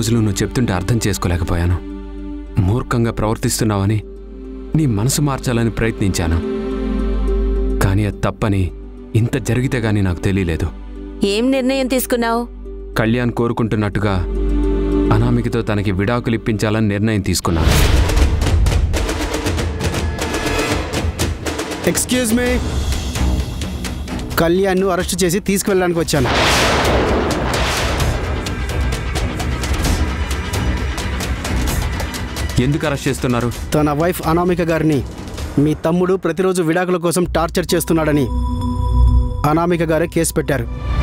రోజులు నువ్వు చెప్తుంటే అర్థం చేసుకోలేకపోయాను మూర్ఖంగా ప్రవర్తిస్తున్నావని నీ మనసు మార్చాలని ప్రయత్నించాను కానీ అది తప్పని ఇంత జరిగితే గానీ నాకు తెలియలేదు ఏం నిర్ణయం తీసుకున్నావు కళ్యాణ్ కోరుకుంటున్నట్టుగా అనామికతో తనకి విడాకులు ఇప్పించాలని నిర్ణయం తీసుకున్నాను ఎక్స్క్యూజ్ మీ కళ్యాణ్ను అరెస్ట్ చేసి తీసుకువెళ్ళడానికి వచ్చాను ఎందుకు అరెస్ట్ చేస్తున్నారు తన వైఫ్ అనామిక గారిని మీ తమ్ముడు ప్రతిరోజు విడాకుల కోసం టార్చర్ చేస్తున్నాడని అనామిక గారే కేసు పెట్టారు